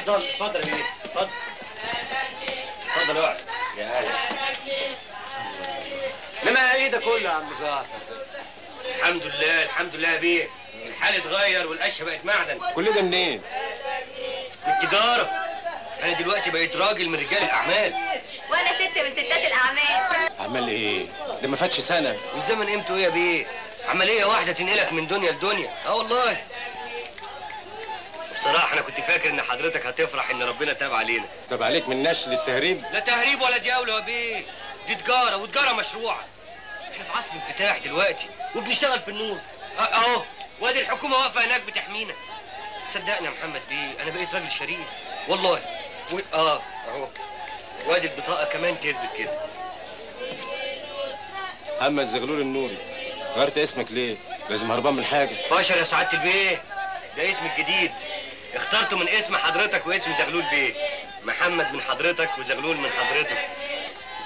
اتفضل اتفضل يا بيه اتفضل اتفضل اقعد يا اهلا لما ايه ده كله يا عم زهر الحمد لله الحمد لله يا بيه الحال اتغير والقشه بقت معدن كل ده منين؟ من التجاره انا دلوقتي بقيت راجل من رجال الاعمال وانا ست من ستات الاعمال عمال ايه؟ ده ما فاتش سنه والزمن قيمته ايه يا بيه عمليه واحده تنقلك من دنيا لدنيا اه والله بصراحه انا كنت فاكر ان حضرتك هتفرح ان ربنا تاب علينا طب عليك من نشل التهريب لا تهريب ولا دياولة يا بيه دي تجارة وتجارة مشروعة احنا في عصر انفتاح دلوقتي وبنشتغل في النور اه، اهو وادي الحكومة واقفة هناك بتحمينا صدقني يا محمد بيه انا بقيت راجل شريف والله و... اه اهو وادي البطاقة كمان تثبت كده محمد زغلول النوري غيرت اسمك ليه؟ لازم هربان من حاجه فاشر يا سعادة البيه ده اسم الجديد اخترته من اسم حضرتك واسم زغلول بيه محمد من حضرتك وزغلول من حضرتك